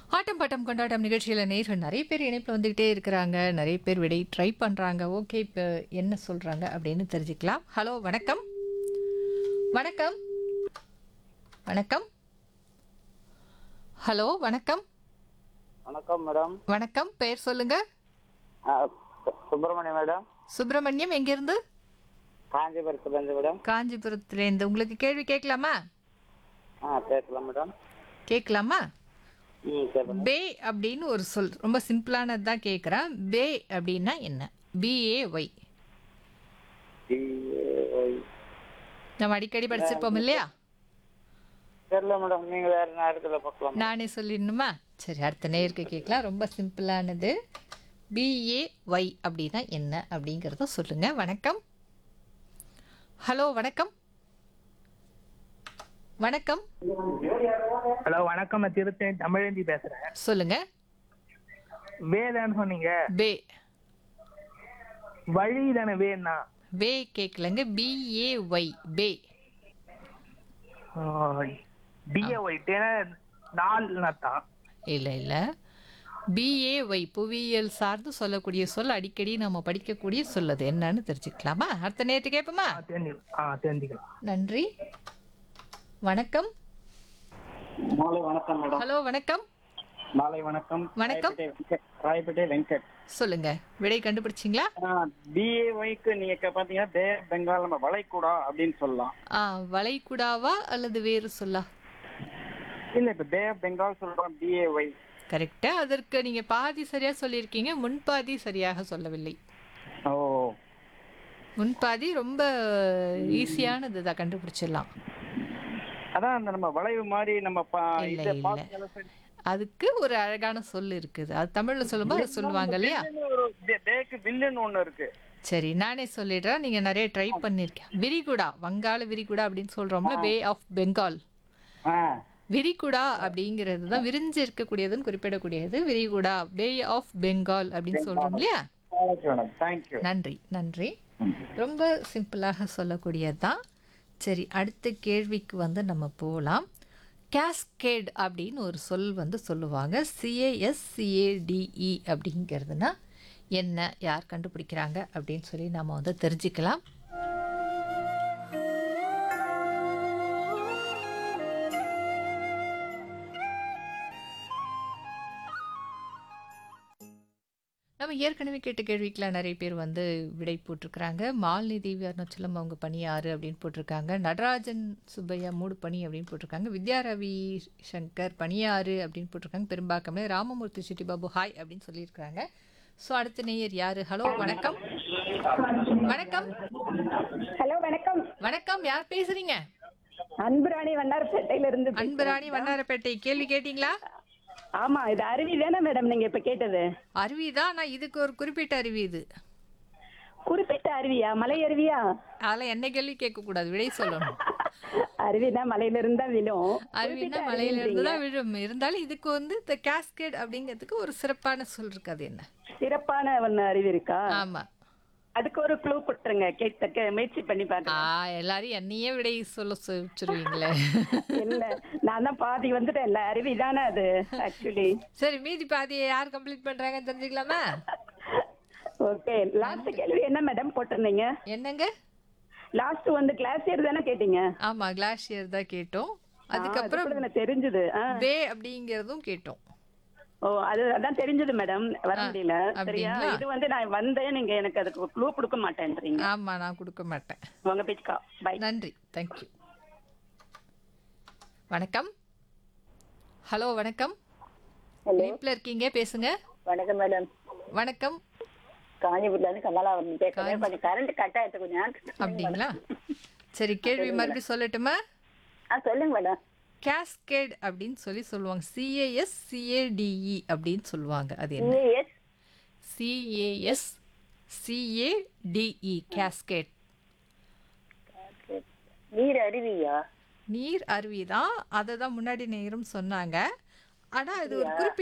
ஆட்டம் bottom கொண்டாட்டம் நிகழ்ச்சியில் நேர்கள் நிறைய பேர் இணைப்பில் வந்துக்கிட்டே இருக்கிறாங்க நிறைய பேர் விடை ட்ரை பண்ணுறாங்க ஓகே இப்போ என்ன சொல்கிறாங்க அப்படின்னு தெரிஞ்சுக்கலாம் ஹலோ வணக்கம் வணக்கம் வணக்கம் ஹலோ வணக்கம் வணக்கம் மேடம் வணக்கம் பெயர் சொல்லுங்க ஆ, சு- சுப்பிரமணியம் மேடம் சுப்பிரமணியம் எங்கேருந்து காஞ்சிபுரத்துலேருந்து மேடம் காஞ்சிபுரத்துலேருந்து உங்களுக்கு கேள்வி கேட்கலாமா ஆ பேசலாம் மேடம் கேட்கலாமா ம் சரி பே அப்படின்னு ஒரு சொல் ரொம்ப சிம்பிளானது தான் கேட்குறேன் பே அப்படின்னா என்ன பிஏஒய் டிஏஒய். நம்ம அடிக்கடி படிச்சிருப்போம் இல்லையா தெரியல மேடம் நீங்கள் வேறு நேரத்தில் பார்க்கலாம் நானே சொல்லிடணுமா சரி அடுத்த நேருக்கு கேட்கலாம் ரொம்ப சிம்பிளானது பிஏஒய் அப்படின்னா என்ன அப்படிங்கிறத சொல்லுங்க வணக்கம் ஹலோ வணக்கம் வணக்கம் ஹலோ வணக்கம் நான் திருத்தணி தமிழந்தி பேசுறேன் சொல்லுங்க வேதான்னு சொன்னீங்க பே வழி தானே வேணா வே கேட்கலங்க பிஏஒய் பே டிஏஒய் நாள் தான் இல்லை இல்லை பிஏஒய் புவியியல் சார்ந்து சொல்லக்கூடிய சொல் அடிக்கடி நம்ம படிக்கக்கூடிய சொல் அது என்னன்னு தெரிஞ்சுக்கலாமா அடுத்த நேரத்து கேட்போமா தெரிஞ்சு ஆ தெரிஞ்சுக்கலாம் நன்றி வணக்கம் மாலை வணக்கம் மேடம் ஹலோ வணக்கம் மாலை வணக்கம் வணக்கம். ராயப்பேட்டை வெங்கட். ராயப்பேட்டை வெங்கட் சொல்லுங்க விடை கண்டுபிடிச்சிங்களா பிஏஒய்க்கு நீங்கள் இப்போ பார்த்தீங்கன்னா பே பெங்கால் நம்ம வளைகுடா அப்படின்னு சொல்லலாம் ஆ வளைகுடாவா அல்லது வேறு சொல்லா இல்லை இப்போ பே பெங்கால் சொல்கிறோம் பிஏஒய் கரெக்டா அதற்கு நீங்க பாதி சரியா சொல்லியிருக்கீங்க முன்பாதி சரியாக சொல்லவில்லை ஓ முன்பாதி ரொம்ப ஈஸியானது தான் கண்டுபிடிச்சிடலாம் அதான் அந்த நம்ம வளைவு மாதிரி நம்ம பா இல்ல, இதை இல்ல. பார்த்து அதுக்கு ஒரு அழகான சொல் இருக்குது அது தமிழ்ல சொல்லும்போது அது சொல்லுவாங்க இல்லையா வில்லுன்னு ஒரு பே- பேக்கு வில்லுன்னு ஒன்று இருக்கு சரி நானே சொல்லிடுறேன் நீங்க நிறைய ட்ரை பண்ணிருக்கேன் விரிகுடா வங்காள விரிகுடா அப்படின்னு சொல்றோம்ல பே ஆஃப் பெங்கால் ஆ விரிகுடா அப்படிங்கிறது தான் விரிஞ்சு இருக்கக்கூடியதுன்னு குறிப்பிடக்கூடியது விரிகுடா பே ஆஃப் பெங்கால் அப்படின்னு சொல்றோம் இல்லையா ஓகே மேடம் தேங்க்யூ நன்றி நன்றி ரொம்ப சிம்பிளாக சொல்லக்கூடியது தான் சரி அடுத்த கேள்விக்கு வந்து நம்ம போகலாம் கேஸ்கேட் அப்படின்னு ஒரு சொல் வந்து சொல்லுவாங்க சிஏஎஸ் சிஏடிஇ அப்படிங்கிறதுனா என்ன யார் கண்டுபிடிக்கிறாங்க அப்படின்னு சொல்லி நம்ம வந்து தெரிஞ்சுக்கலாம் நம்ம ஏற்கனவே கேட்ட கேள்விக்கெலாம் நிறைய பேர் வந்து விடை போட்டிருக்கிறாங்க மால்நிதி அருணாச்சலம் அவங்க பணி ஆறு அப்படின்னு போட்டிருக்காங்க நடராஜன் சுப்பையா மூடு பணி அப்படின்னு போட்டிருக்காங்க வித்யாரவி சங்கர் பணியாறு அப்படின்னு போட்டிருக்காங்க பெரும்பாக்கமே ராமமூர்த்தி சிட்டிபாபு ஹாய் அப்படின்னு சொல்லியிருக்கிறாங்க ஸோ அடுத்த நேயர் யாரு ஹலோ வணக்கம் வணக்கம் ஹலோ வணக்கம் வணக்கம் யார் பேசுறீங்க அன்புராணி வண்ணாரப்பேட்டையில இருந்து பேசுறேன். அன்புராணி வண்ணாரப்பேட்டை கேள்வி கேட்டீங்களா ஆமா இது அருவி தானே மேடம் நீங்க இப்ப கேட்டது அருவி தான் நான் இதுக்கு ஒரு குறிப்பிட்ட அருவி இது குறிப்பிட்ட அருவியா மலை அருவியா அதெல்லாம் என்ன கேள்வி கேட்கக்கூடாது விடை சொல்லணும் அருவினா மலையில இருந்தா விழும் அருவினா மலையில இருந்து தான் விழும் இருந்தாலும் இதுக்கு வந்து இந்த கேஸ்கேட் அப்படிங்கிறதுக்கு ஒரு சிறப்பான சொல் இருக்கு அது என்ன சிறப்பான ஒண்ணு அருவி இருக்கா ஆமா அதுக்கு ஒரு க்ளூ கொடுத்துருங்க கேட்ட கே- முயற்சி பண்ணி ஆ பாக்க எல்லாரும் என்னையே விடை சொல்ல வச்சிருவீங்களே இல்ல நான் தான் பாதி வந்துட்டேன் இல்ல அருவி தானே அது ஆக்சுவலி சரி மீதி பாதியை யார் கம்ப்ளீட் பண்றாங்கன்னு தெரிஞ்சுக்கலாமா ஓகே லாஸ்ட் கேள்வி என்ன மேடம் போட்டிருந்தீங்க என்னங்க லாஸ்ட் வந்து கிளாஸ் இயர் தானே கேட்டீங்க ஆமா கிளாஷியர் தான் கேட்டோம் ஆ, அது அதுக்கப்புறம் கூட எனக்கு தெரிஞ்சது ஆ. பே அப்படிங்கிறதும் கேட்டோம் ஓ அது அதான் தெரிஞ்சது மேடம் வர முடியல சரியா அப்படிங்களா? இது வந்து நான் வந்தேன் நீங்க எனக்கு அதுக்கு க்ளூ கொடுக்க மாட்டேன்றீங்க ஆமா நான் கொடுக்க மாட்டேன் உங்க பேச்சுக்கா பை நன்றி தேங்க்யூ வணக்கம் ஹலோ வணக்கம் இணைப்பில் இருக்கீங்க பேசுங்க வணக்கம் மேடம் வணக்கம் காஞ்சிபுரத்துல இருந்து கமலாவரம் பேசுறேன் கொஞ்சம் கரண்ட் கட் ஆயிடுச்சு கொஞ்சம் நேரம் அப்படிங்களா சரி கேள்வி மறுபடியும் சொல்லட்டுமா ஆ சொல்லுங்க மேடம் கேஸ்கேட் அப்படின்னு சொல்லி சொல்லுவாங்க சிஏஎஸ் சிஏடிஇ அப்படின்னு சொல்லுவாங்க அது என்ன சிஏஎஸ் சிஏஎஸ் சிஏடிஇ கேஸ்கேட் நீர் அருவியா நீர் அருவி தான் அதை தான் முன்னாடி நேரம் சொன்னாங்க ஆனால் அது ஒரு குறிப்பிட்ட